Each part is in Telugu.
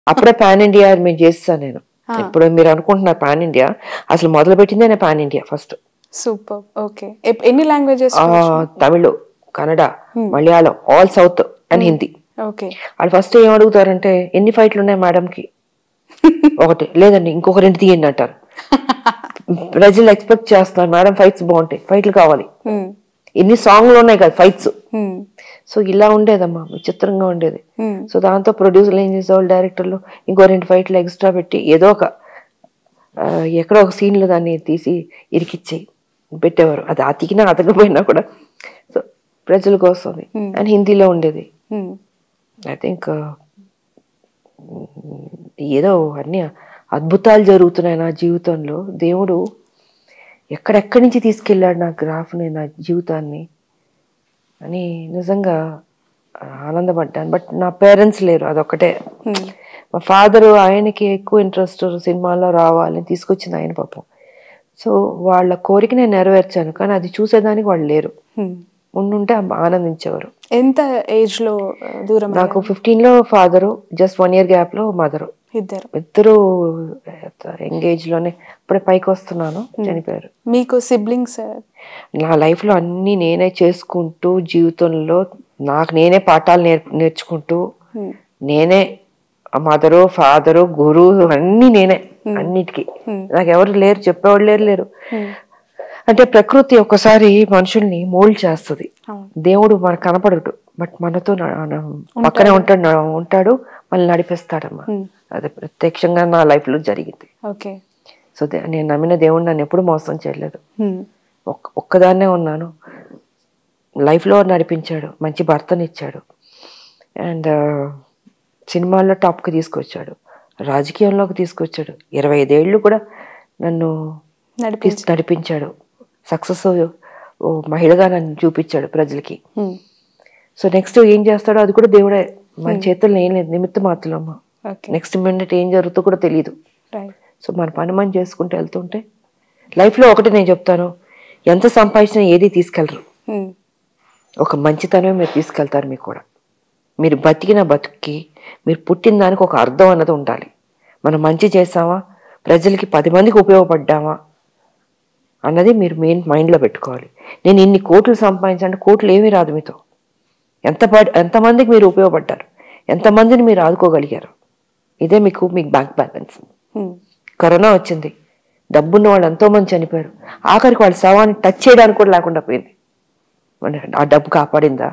అప్పుడే పాన్ ఇండియా మేము చేస్తాను నేను ఆ. ఇప్పుడు మీరు అనుకుంటున్నారు పాన్ ఇండియా అసలు మొదలు పెట్టిందే నేను pan India first super okay ఎన్ని languages Tamil Kannada Malayalam all south and Hindi okay వాళ్ళు ఫస్ట్ ఏం అడుగుతారంటే ఎన్ని ఫైట్లు ఉన్నాయి మేడంకి ఒకటి లేదండి ఇంకొక రెండు తీయండి అంటారు ప్రజలు ఎక్స్పెక్ట్ చేస్తారు మేడం ఫైట్స్ బాగుంటాయి ఫైట్లు కావాలి ఎన్ని సాంగ్లు ఉన్నాయి కదా ఫైట్స్ సో ఇలా ఉండేదమ్మా విచిత్రంగా ఉండేది సో దాంతో ప్రొడ్యూసర్లు ఏం చేసేవాళ్ళు డైరెక్టర్లు ఇంకో రెండు ఫైట్లు ఎక్స్ట్రా పెట్టి ఏదో ఒక ఆ, ఎక్కడో ఒక సీన్లో దాన్ని తీసి ఇరికిచ్చేయి పెట్టేవారు అది అతికినా అతకపోయినా కూడా సో ప్రజలకు వస్తుంది అండ్ హిందీలో ఉండేది ఐ థింక్ ఏదో అన్ని అద్భుతాలు జరుగుతున్నాయి నా జీవితంలో దేవుడు ఎక్కడెక్కడి నుంచి తీసుకెళ్ళాడు నా గ్రాఫ్ని నా జీవితాన్ని అని నిజంగా ఆనందపడ్డాను బట్ నా పేరెంట్స్ లేరు అదొక్కటే మా ఫాదర్ ఆయనకి ఎక్కువ ఇంట్రెస్ట్ సినిమాల్లో రావాలని తీసుకొచ్చింది ఆయన పాపం సో వాళ్ళ కోరిక నేను నెరవేర్చాను కానీ అది చూసేదానికి వాళ్ళు లేరు ఉండుంటే ఆనందించేవారు ఎంత ఏజ్ లో ఆ, దూరం నాకు ఫిఫ్టీన్ లో father just one year gap లో మదరు ఇద్దరు ఇద్దరు ఎంగేజ్ లోనే ఇప్పుడే పైకి వస్తున్నాను చనిపోయారు మీకు సిబ్లింగ్స్ నా లైఫ్ లో అన్ని నేనే చేసుకుంటూ జీవితంలో నాకు నేనే పాఠాలు నేర్ నేర్చుకుంటూ నేనే మదరు ఫాదరు గురువు అన్ని నేనే అన్నిటికీ నాకు ఎవరు లేరు చెప్పేవాళ్ళు లేరు లేరు అంటే ప్రకృతి ఒకసారి మనుషుల్ని మోల్డ్ చేస్తుంది అవును. దేవుడు మనకు కనపడడు బట్ మనతో న- న- పక్కనే ఉంటాడు న- ఉంటాడు మళ్ళీ నడిపిస్తాడమ్మా అది ప్రత్యక్షంగా నా లైఫ్ లో జరిగింది ఓకే సో దే- నేను నమ్మిన దేవుడు నన్ను ఎప్పుడు మోసం చేయలేదు ఒక్క ఒక్కదాన్నే ఉన్నాను లైఫ్లో నడిపించాడు మంచి భర్తనిచ్చాడు అండ్ సినిమాల్లో టాప్కి తీసుకొచ్చాడు రాజకీయంలోకి తీసుకొచ్చాడు ఇరవై ఐదేళ్ళు కూడా నన్ను నడిపి తీస్- నడిపించాడు సక్సెస్ మహిళగా నన్ను చూపించాడు ప్రజలకి సో నెక్స్ట్ ఏం చేస్తాడో అది కూడా దేవుడే మన చేతుల్లో ఏం లేదు నిమిత్త మాత్రమమ్మా ఓకే నెక్స్ట్ మినిట్ ఏం జరుగుతుందో కూడా తెలియదు రైట్ సో మన పని మనం చేసుకుంటూ వెళ్తుంటే లైఫ్లో ఒకటి నేను చెప్తాను ఎంత సంపాదించినా ఏది తీసుకెళ్ళరు ఒక మంచితనమే మీరు తీసుకెళ్తారు మీకు కూడా మీరు బతికిన బతుక్కి మీరు పుట్టిన దానికి ఒక అర్థం అన్నది ఉండాలి మనం మంచి చేసామా ప్రజలకి పది మందికి ఉపయోగపడ్డామా అన్నది మీరు మెయిన్ మైండ్లో పెట్టుకోవాలి నేను ఇన్ని కోట్లు సంపాదించంటే కోట్లు ఏమీ రాదు మీతో ఎంత పడ్- ఎంతమందికి మీరు ఉపయోగపడ్డారు ఎంతమందిని మీరు ఆదుకోగలిగారు ఇదే మీకు మీకు బ్యాంక్ బ్యాలెన్స్ కరోనా వచ్చింది డబ్బున్న వాళ్ళు ఎంతో మంది చనిపోయారు ఆఖరికి వాళ్ళ శవాన్ని టచ్ చేయడానికి కూడా లేకుండా పోయింది మరి ఆ డబ్బు కాపాడిందా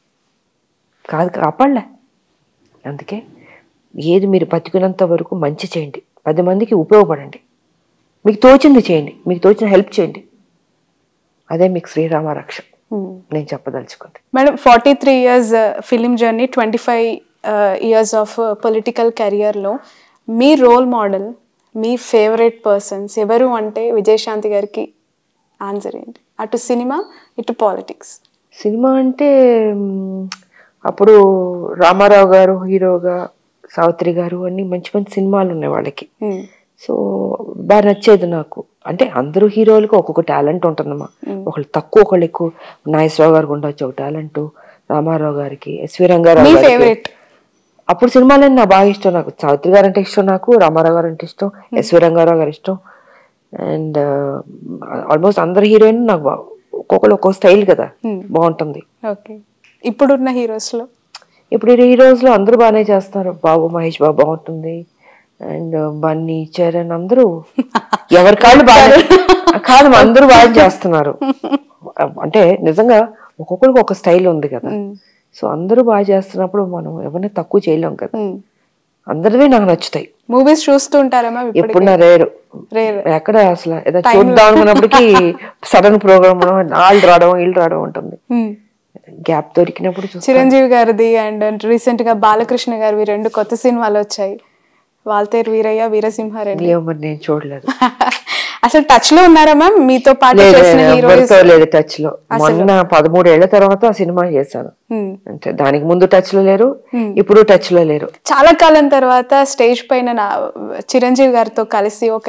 కాదు కాపాడలే అందుకే ఏది మీరు బతికినంత వరకు మంచి చేయండి పది మందికి ఉపయోగపడండి మీకు తోచింది చేయండి మీకు తోచిన హెల్ప్ చేయండి అదే మీకు శ్రీరామ రక్ష నేను చెప్పదలుచుకుంది madam forty three years film journey twenty five years of political కెరియర్లో మీ రోల్ మోడల్ మీ ఫేవరెట్ పర్సన్స్ ఎవరు అంటే విజయశాంతి గారికి ఆన్సర్ ఏంటి అటు సినిమా ఇటు పాలిటిక్స్ సినిమా అంటే మ్, అప్పుడు రామారావు గారు హీరోగా సావిత్రి గారు అన్ని మంచి మంచి సినిమాలు ఉన్నాయి వాళ్ళకి సో బాగా నచ్చేది నాకు అంటే అందరూ హీరోలకు ఒక్కొక్క టాలెంట్ ఉంటుందమ్మా ఒకళ్ళు తక్కువ ఒకళ్ళు ఎక్కువ నాగేశ్వరరావు గారికి ఉండొచ్చు ఒక టాలెంట్ రామారావు గారికి ఎస్వి రంగారావు మీ గారికి ఫేవరెట్ అప్పుడు సినిమాలన్నీ నాకు బాగా ఇష్టం నాకు సావిత్రి గారు అంటే ఇష్టం నాకు రామారావు గారు అంటే ఇష్టం ఎస్వి రంగారావు గారు ఇష్టం అండ్ ఆల్మోస్ట్ అందరు హీరోయిన్ నాకు బా- ఒక్కొక్కరు ఒక్కొక్క స్టైల్ కదా బాగుంటుంది ఓకే ఇప్పుడున్న హీరోస్లో ఇప్పుడు ఈ రోజులో అందరూ బాగానే చేస్తున్నారు బాబు మహేష్ బాబు బాగుంటుంది అండ్ బన్నీ చరణ్ అందరూ ఎవరి కాళ్ళు బాగా కాదు అందరూ బాగా చేస్తున్నారు అంటే నిజంగా ఒక్కొక్కరికి ఒక స్టైల్ ఉంది కదా సో అందరూ బాగా చేస్తున్నప్పుడు మనం ఎవరిని తక్కువ చేయలేం కదా అందరివి నాకు నచ్చుతాయి మూవీస్ చూస్తూ ఉంటారమ్మా ఇప్పుడు ఎప్పుడు నా రేరు రేర్ ఎక్కడ అసలు ఏదో చూద్దాం అనుకున్నప్పటికీ సడన్ ప్రోగ్రామ్ వాళ్ళు రావడం వీళ్ళు రావడం ఉంటుంది గ్యాప్ దొరికినప్పుడు చూస్తాను చిరంజీవి గారిది అండ్ రీసెంట్ గా బాలకృష్ణ గారివి రెండు కొత్త సినిమాలు వచ్చాయి వాల్తేరు వీరయ్య వీరసింహారెడ్డి ఏమో మరి నేను చూడలేదు అసలు టచ్ లో ఉన్నారా మ్యామ్ మీతో పాటు లేదు చేసిన నేను హీరోయిన్స్ ఎవరితో లేదు టచ్ లో మొన్న పదమూడేళ్ల తర్వాత ఆ సినిమా చేశాను అంటే దానికి ముందు టచ్ లో లేరు ఇప్పుడు టచ్ లో లేరు చాలా కాలం తర్వాత స్టేజ్ పైన నా చిరంజీవి గారితో కలిసి ఒక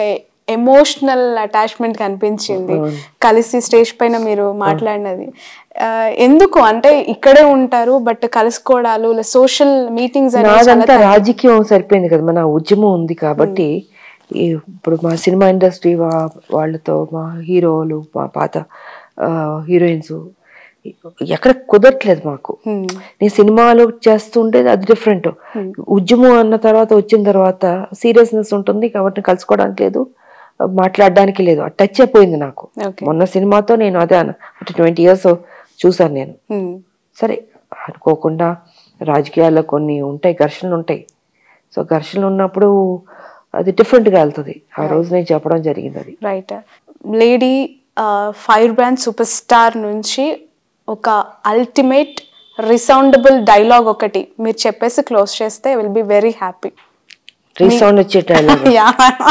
ఎమోషనల్ అటాచ్మెంట్ కనిపించింది కలిసి స్టేజ్ పైన మీరు మాట్లాడినది ఆ, ఎందుకు అంటే ఇక్కడే ఉంటారు బట్ కలుసుకోవడాలు సోషల్ మీటింగ్స్ నాదంతా రాజకీయం సరిపోయింది కదా మన ఉద్యమం ఉంది కాబట్టి ఈ ఇప్పుడు మా సినిమా ఇండస్ట్రీ వా- వాళ్ళతో మా హీరోలు మా పాత హీరోయిన్స్ ఎక్కడ కుదరట్లేదు మాకు నేను సినిమాలు చేస్తుంటే అది డిఫరెంట్ ఉద్యమం అన్న తర్వాత వచ్చిన తర్వాత సీరియస్నెస్ ఉంటుంది కాబట్టి కలుసుకోవడానికి లేదు మాట్లాడడానికి లేదు ఆ టచ్ అయిపోయింది నాకు ఓకే మొన్న సినిమాతో నేను అదే అన్న అంటే ట్వంటీ ఇయర్స్ చూసాను నేను సరే అనుకోకుండా రాజకీయాల్లో కొన్ని ఉంటాయి ఘర్షణలు ఉంటాయి సో ఘర్షణలు ఉన్నప్పుడు అది డిఫరెంట్గా వెళ్తుంది ఆ రోజు నేను చెప్పడం జరిగింది అది right lady fire brand superstar నుంచి ఒక అల్టిమేట్ రిసౌండబుల్ డైలాగ్ ఒకటి మీరు చెప్పేసి క్లోజ్ చేస్తే will be very happy resound వచ్చే డైలాగ్ యా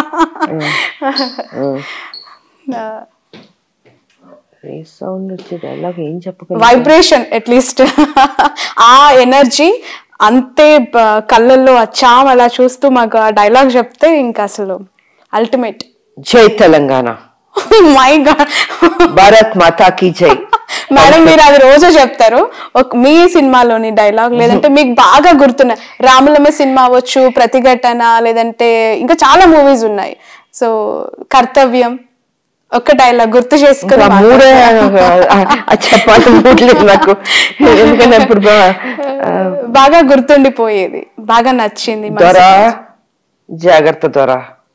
రీసౌండ్ వచ్చే డైలాగ్ ఏం చెప్పగలను వైబ్రేషన్ అట్లీస్ట్ ఆ ఎనర్జీ అంతే బ- కళ్ళల్లో ఆ చామ్ అలా చూస్తూ మాకు ఆ డైలాగ్ చెప్తే ఇంకా అసలు అల్టిమేట్ జై తెలంగాణ మై గాడ్ భారత్ మాతా కీ జై మేడం మీరు అది రోజు చెప్తారు ఒక మీ సినిమాలోని డైలాగ్ లేదంటే మీకు బాగా గుర్తున్న రాములమ్మ సినిమా అవ్వచ్చు ప్రతిఘటన లేదంటే ఇంకా చాలా మూవీస్ ఉన్నాయి సో కర్తవ్యం ఒక డైలాగ్ గుర్తు చేసుకుని ఆ మూడే ఆ చెప్పాలి మూడ్ లేదు నాకు ఎందుకంటే ఇప్పుడు బా- ఆ, బాగా గుర్తుండిపోయేది బాగా నచ్చింది మన దొర జాగ్రత్త దొర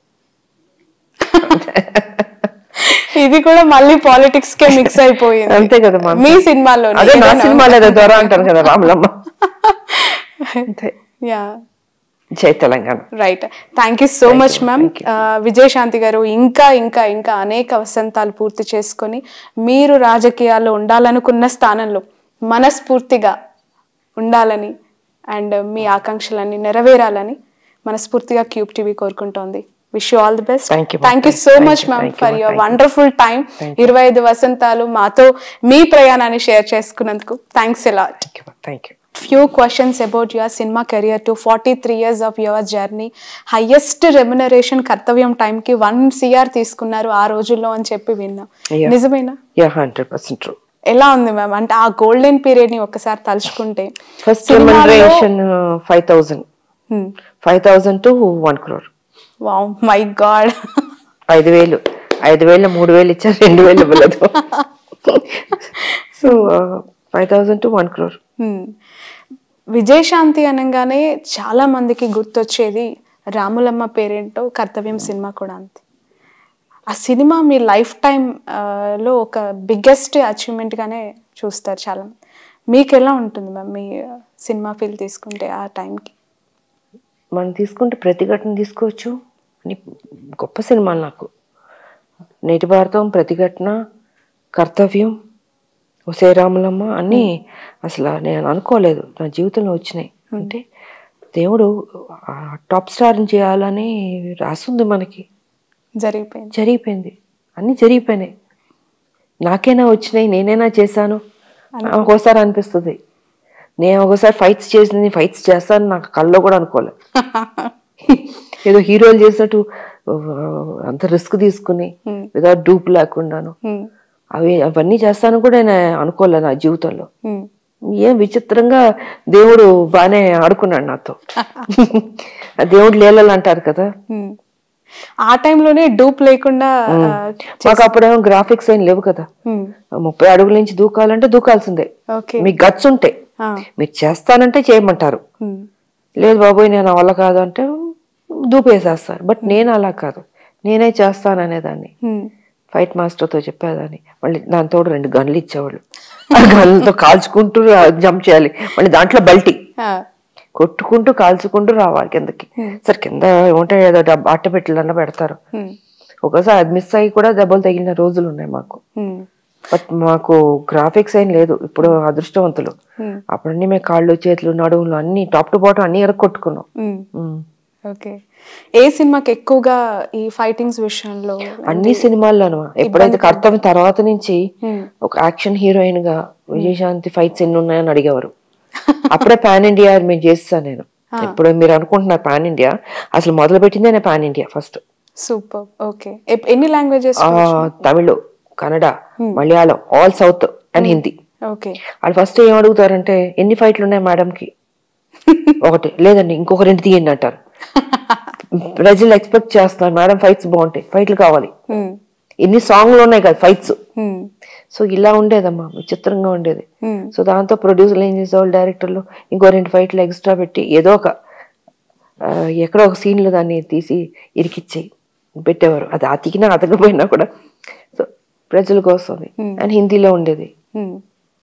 ఇది కూడా మళ్ళీ పాలిటిక్స్ కే మిక్స్ అయిపోయింది అంతే కదా మా మీ సినిమాలో అదే నా సినిమాలో ఏదో దొర అంటాను కదా రాములమ్మ అంతే యా జై Telangana right thank you so much ma'am Vijayashanti గారు ఇంకా ఇంకా ఇంకా అనేక వసంతాలు పూర్తి చేసుకొని మీరు రాజకీయాల్లో ఉండాలనుకున్న స్థానంలో మనస్ఫూర్తిగా ఉండాలని అండ్ మీ ఆకాంక్షలన్నీ నెరవేరాలని మనస్ఫూర్తిగా క్యూబ్ టీవీ కోరుకుంటోంది wish you all the best Thank you, ma'am. Thank you so Thank much you, ma'am thank you, for ma'am. Your Thank you. Wonderful time ఇరవై ఐదు వసంతాలు మాతో మీ ప్రయాణాన్ని షేర్ చేసుకున్నందుకు thanks a lot thank you few questions about your cinema career to 43 years of your journey highest remuneration కర్తవ్యం time కి వన్ సిఆర్ తీసుకున్నారు ఆ రోజుల్లో అని చెప్పి విన్నా Yeah. నిజమేనా యా హండ్రెడ్ పర్సెంట్ ట్రూ ఎలా ఉంది మ్యామ్ అంటే ఆ గోల్డెన్ పీరియడ్ ని ఒక్కసారి తలుచుకుంటే ఫస్ట్ సినిమాలో- remuneration five thousand five thousand to one crore wow my god ఐదు వేలు ఐదు వేలు మూడు వేలు ఇచ్చారు రెండు వేలు ఇవ్వలేదు so five thousand to one crore Vijayashanti అనగానే చాలా మందికి గుర్తొచ్చేది రాములమ్మ పేరేంటో కర్తవ్యం సినిమా కూడా అంతే ఆ సినిమా మీ లైఫ్ టైం లో ఒక బిగ్గెస్ట్ అచీవ్మెంట్ గానే చూస్తారు చాలా మంది మీకు ఎలా ఉంటుంది మ్యామ్ మీ సినిమా ఫీల్ తీసుకుంటే ఆ టైంకి మనం తీసుకుంటే ప్రతిఘటన తీసుకోవచ్చు అని గొప్ప సినిమాలు నాకు నేటి భారతం ప్రతిఘటన కర్తవ్యం ఒసే రాములమ్మ అన్నీ అసలు నేను అనుకోలేదు నా జీవితంలో వచ్చినాయి అంటే దేవుడు ఆ టాప్ స్టార్ని చేయాలని రాసుంది మనకి జరిగిపోయింది జరిగిపోయింది అన్నీ జరిగిపోయినాయి నాకేనా వచ్చినాయి నేనేనా చేశాను ఒక్కోసారి అనిపిస్తుంది నేను ఒకసారి ఫైట్స్ చేసింది ఫైట్స్ చేస్తాను నాకు కల్లో కూడా అనుకోలే ఏదో హీరోలు చేసినట్టు ఆ, అంత రిస్క్ తీసుకుని వితౌట్ డూప్ లేకుండాను Hmm. అవి అవన్నీ చేస్తాను కూడా నేను అనుకోలే నా జీవితంలో Hmm. ఏం విచిత్రంగా దేవుడు బాగానే ఆడుకున్నాడు నాతో ఆ దేవుడు లీలలు అంటారు కదా Hmm. ఆ టైంలోనే డూప్ లేకుండా ఆ, మాకు అప్పుడేమో గ్రాఫిక్స్ ఏం లేవు కదా hmm. ముప్పై అడుగుల నుంచి దూకాలంటే దూకాల్సిందే ఓకే మీకు గట్స్ ఉంటాయి ఆ. మీరు చేస్తానంటే చేయమంటారు Hmm. లేదు బాబోయ్ నేను వల్ల కాదు అంటే దూపేసేస్తారు బట్ నేను అలా కాదు నేనే చేస్తాను అనేదాన్ని Hmm. ఫైట్ మాస్టర్తో చెప్పేదాన్ని మళ్ళీ దాంతో రెండు గన్లు ఇచ్చేవాళ్ళు ఆ గన్లతో కాల్చుకుంటూ జంప్ చేయాలి మళ్ళీ దాంట్లో బల్టీ ఆ. కొట్టుకుంటూ కాల్చుకుంటూ రావాలి కిందకి సరే కింద ఏమంటాయి ఏదో డబ్బు అట్ట పెట్టిలన్న పెడతారు Hmm. ఒకసారి అది మిస్ అయ్యి కూడా దెబ్బలు తగిలిన రోజులు ఉన్నాయి మాకు Hmm. బట్ మాకు గ్రాఫిక్స్ ఏం లేదు ఇప్పుడు అదృష్టవంతులు Hmm. అప్పుడన్నీ మేము కాళ్ళు చేతులు నడువులు అన్ని టాప్ టు బాటం అన్ని కొట్టుకున్నాం Hmm. ఓకే ఏ సినిమాకి ఎక్కువగా ఈ ఫైటింగ్స్ విషయంలో అన్ని సినిమాల్లోనూ ఎప్పుడైతే కర్తవ్యం తర్వాత నుంచి Hmm. ఒక యాక్షన్ హీరోయిన్ గా విజయశాంతి ఫైట్స్ ఎన్ని ఉన్నాయని అడిగేవారు అప్పుడే పాన్ ఇండియా మేము చేస్తాను నేను ఇప్పుడు మీరు అనుకుంటున్నారు పాన్ ఇండియా అసలు మొదలు పెట్టిందే నేను pan India first super okay ఎన్ని లాంగ్వేజెస్ ఆ, Tamil Kannada Malayalam all south and Hindi okay వాళ్ళు ఫస్ట్ ఏం అడుగుతారంటే ఎన్ని ఫైట్లు ఉన్నాయి మేడంకి ఒకటి లేదండి ఇంకొక రెండు తీయండి అంటారు ప్రజలు ఎక్స్పెక్ట్ చేస్తున్నారు మేడం ఫైట్స్ బాగుంటాయి ఫైట్లు కావాలి ఎన్ని సాంగ్లు ఉన్నాయి కదా ఫైట్స్ సో ఇలా ఉండేదమ్మా విచిత్రంగా ఉండేది సో దాంతో ప్రొడ్యూసర్లు ఏం చేసేవాళ్ళు డైరెక్టర్లు ఇంకో రెండు ఫైట్లు ఎక్స్ట్రా పెట్టి ఏదో ఒక ఆ, ఎక్కడో ఒక సీన్లో దాన్ని తీసి ఇరికిచ్చి పెట్టేవారు అది అతికినా అతకపోయినా కూడా సో ప్రజల కోసం అండ్ హిందీలో ఉండేది